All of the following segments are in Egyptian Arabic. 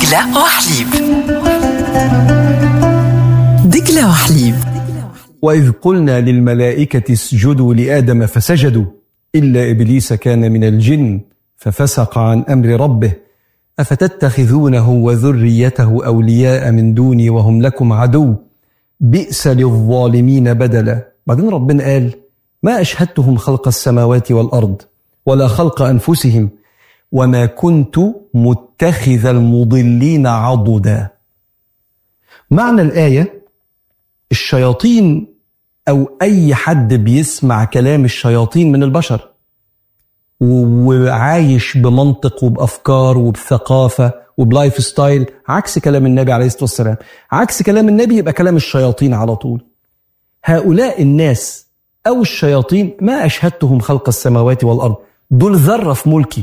دجلة وحليب دجلة وحليب وإذ قلنا للملائكة اسجدوا لآدم فسجدوا إلا إبليس كان من الجن ففسق عن أمر ربه أفتتخذونه وذريته أولياء من دوني وهم لكم عدو بئس للظالمين بدلا بعدين ربنا قال ما أشهدتهم خلق السماوات والأرض ولا خلق أنفسهم وما كنت متخذ المضلين عضدا معنى الآية الشياطين أو أي حد بيسمع كلام الشياطين من البشر وعايش بمنطق وبأفكار وبثقافة وبلايف ستايل عكس كلام النبي عليه الصلاة والسلام عكس كلام النبي يبقى كلام الشياطين على طول هؤلاء الناس أو الشياطين ما أشهدتهم خلق السماوات والأرض دول ذرة في ملكي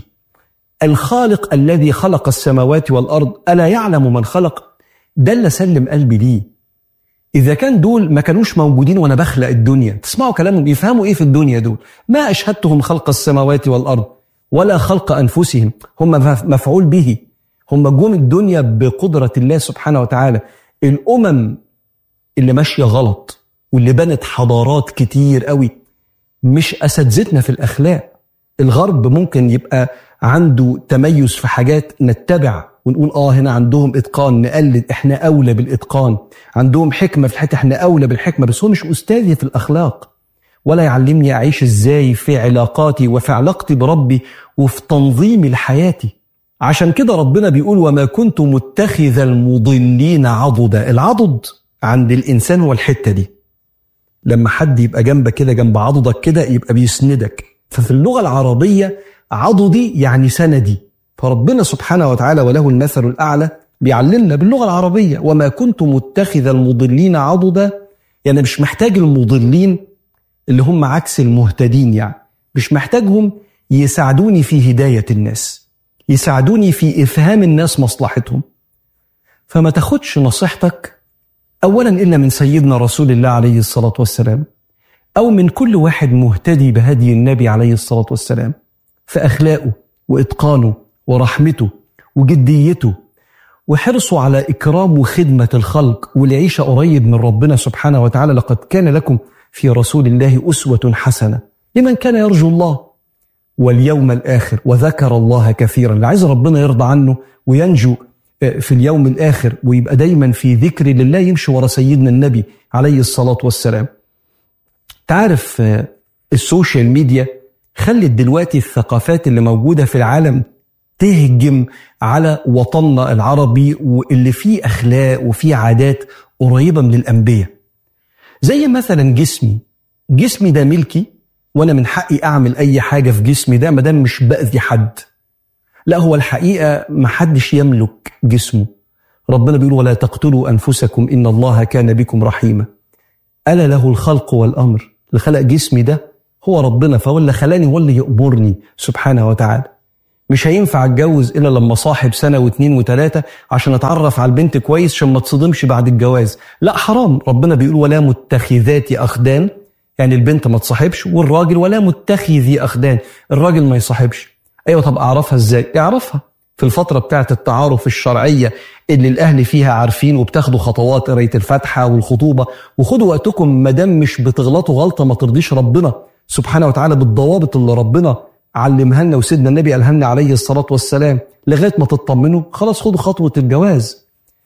الخالق الذي خلق السماوات والأرض ألا يعلم من خلق ده اللي سلم قلبي ليه إذا كان دول ما كانوش موجودين وأنا بخلق الدنيا تسمعوا كلامهم يفهموا إيه في الدنيا دول ما أشهدتهم خلق السماوات والأرض ولا خلق أنفسهم هم مفعول به هم جم الدنيا بقدرة الله سبحانه وتعالى الأمم اللي ماشية غلط واللي بنت حضارات كتير قوي مش أساتذتنا في الأخلاق الغرب ممكن يبقى عنده تميز في حاجات نتبع ونقول اه هنا عندهم اتقان نقلد احنا اولى بالاتقان عندهم حكمه في الحته احنا اولى بالحكمه بس هو مش استاذي في الاخلاق ولا يعلمني اعيش ازاي في علاقاتي وفي علاقتي بربي وفي تنظيمي لحياتي عشان كده ربنا بيقول وما كنت متخذ المضلين عضدا العضد عند الانسان هو الحته دي لما حد يبقى جنبك كده جنب عضدك كده يبقى بيسندك ففي اللغه العربيه عضدي يعني سندي فربنا سبحانه وتعالى وله المثل الأعلى بيعلمنا باللغة العربية وما كنت متخذ المضلين عضدا يعني مش محتاج المضلين اللي هم عكس المهتدين يعني مش محتاجهم يساعدوني في هداية الناس يساعدوني في إفهام الناس مصلحتهم فما تاخدش نصيحتك أولا إلا من سيدنا رسول الله عليه الصلاة والسلام أو من كل واحد مهتدي بهدي النبي عليه الصلاة والسلام في أخلاقه وإتقانه ورحمته وجديته وحرصه على إكرام وخدمة الخلق والعيشة قريب من ربنا سبحانه وتعالى لقد كان لكم في رسول الله أسوة حسنة لمن كان يرجو الله واليوم الآخر وذكر الله كثيرا اللي عايز ربنا يرضى عنه وينجو في اليوم الآخر ويبقى دايما في ذكر لله يمشي ورا سيدنا النبي عليه الصلاة والسلام تعرف السوشيال ميديا خلت دلوقتي الثقافات اللي موجودة في العالم تهجم على وطننا العربي واللي فيه اخلاق وفيه عادات قريبه من الانبياء. زي مثلا جسمي، جسمي ده ملكي وانا من حقي اعمل اي حاجه في جسمي ده ما دام مش باذي حد. لا هو الحقيقه ما حدش يملك جسمه. ربنا بيقول ولا تقتلوا انفسكم ان الله كان بكم رحيما. الا له الخلق والامر، اللي خلق جسمي ده هو ربنا فهو اللي خلاني هو اللي يامرني سبحانه وتعالى. مش هينفع اتجوز الا لما صاحب سنه واثنين وثلاثه عشان اتعرف على البنت كويس عشان ما تصدمش بعد الجواز لا حرام ربنا بيقول ولا متخذات اخدان يعني البنت ما تصاحبش والراجل ولا متخذي اخدان الراجل ما يصاحبش ايوه طب اعرفها ازاي اعرفها في الفترة بتاعة التعارف الشرعية اللي الأهل فيها عارفين وبتاخدوا خطوات قراية الفاتحة والخطوبة وخدوا وقتكم ما دام مش بتغلطوا غلطة ما ترضيش ربنا سبحانه وتعالى بالضوابط اللي ربنا علمها لنا وسيدنا النبي قالها لنا عليه الصلاه والسلام لغايه ما تطمنوا خلاص خدوا خطوه الجواز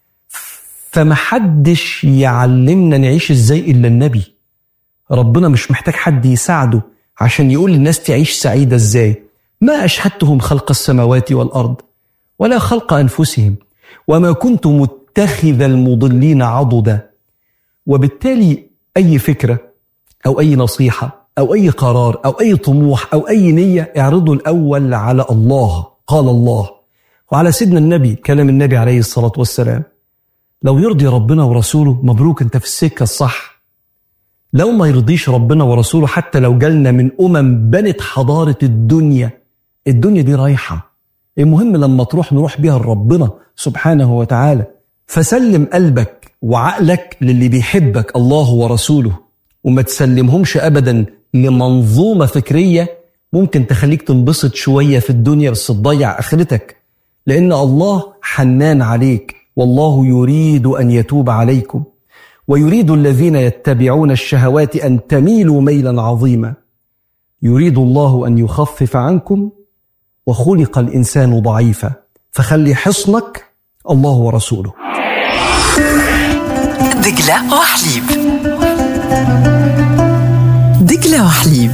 فما حدش يعلمنا نعيش ازاي الا النبي ربنا مش محتاج حد يساعده عشان يقول للناس تعيش سعيده ازاي ما اشهدتهم خلق السماوات والارض ولا خلق انفسهم وما كنت متخذ المضلين عضدا وبالتالي اي فكره او اي نصيحه أو أي قرار أو أي طموح أو أي نية اعرضوا الأول على الله قال الله وعلى سيدنا النبي كلام النبي عليه الصلاة والسلام لو يرضي ربنا ورسوله مبروك أنت في السكة الصح لو ما يرضيش ربنا ورسوله حتى لو جالنا من أمم بنت حضارة الدنيا الدنيا دي رايحة المهم لما تروح نروح بيها لربنا سبحانه وتعالى فسلم قلبك وعقلك للي بيحبك الله ورسوله وما تسلمهمش ابدا لمنظومه فكريه ممكن تخليك تنبسط شويه في الدنيا بس تضيع اخرتك لان الله حنان عليك والله يريد أن يتوب عليكم ويريد الذين يتبعون الشهوات أن تميلوا ميلا عظيما يريد الله أن يخفف عنكم وخلق الإنسان ضعيفا فخلي حصنك الله ورسوله دجلة وحليب دجلة وحليب